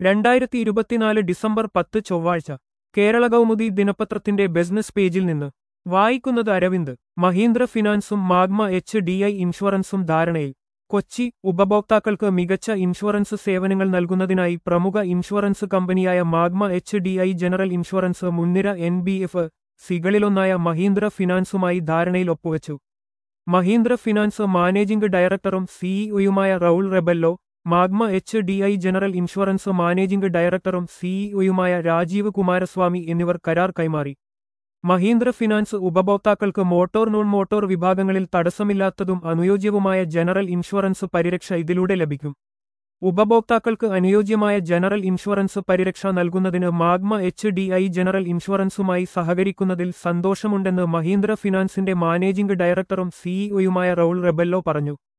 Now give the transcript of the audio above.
രണ്ടായിരത്തി ഇരുപത്തിനാല് ഡിസംബർ പത്ത് ചൊവ്വാഴ്ച കേരള കൗമുദി ദിനപത്രത്തിന്റെ ബിസിനസ് പേജിൽ നിന്ന് വായിക്കുന്നത് അരവിന്ദ് മഹീന്ദ്ര ഫിനാൻസും മാഗ്മ എച്ച് ഡി ഐ ഇൻഷുറൻസും ധാരണയിൽ കൊച്ചി ഉപഭോക്താക്കൾക്ക് മികച്ച ഇൻഷുറൻസ് സേവനങ്ങൾ നൽകുന്നതിനായി പ്രമുഖ ഇൻഷുറൻസ് കമ്പനിയായ Magma H D I general insurance മുൻനിര എൻ ബി എഫ് സികളിലൊന്നായ മഹീന്ദ്ര ഫിനാൻസുമായി ധാരണയിൽ ഒപ്പുവച്ചു മഹീന്ദ്ര ഫിനാൻസ് മാനേജിംഗ് ഡയറക്ടറും സിഇഒയുമായ Raoul Rebello Magma H D I general insurance managing ഡയറക്ടറും സിഇഒയുമായ രാജീവ് കുമാരസ്വാമി എന്നിവർ കരാർ കൈമാറി മഹീന്ദ്ര ഫിനാൻസ് ഉപഭോക്താക്കൾക്ക് മോട്ടോർ നോൺ മോട്ടോർ വിഭാഗങ്ങളിൽ തടസ്സമില്ലാത്തതും അനുയോജ്യവുമായ ജനറൽ ഇൻഷുറൻസ് പരിരക്ഷ ഇതിലൂടെ ലഭിക്കും ഉപഭോക്താക്കൾക്ക് അനുയോജ്യമായ ജനറൽ ഇൻഷുറൻസ് പരിരക്ഷ നൽകുന്നതിന് Magma H D I general ഇൻഷുറൻസുമായി സഹകരിക്കുന്നതിൽ സന്തോഷമുണ്ടെന്ന് മഹീന്ദ്ര ഫിനാൻസിന്റെ മാനേജിംഗ് ഡയറക്ടറും സിഇഒയുമായ റൌൾ റെബല്ലോ പറഞ്ഞു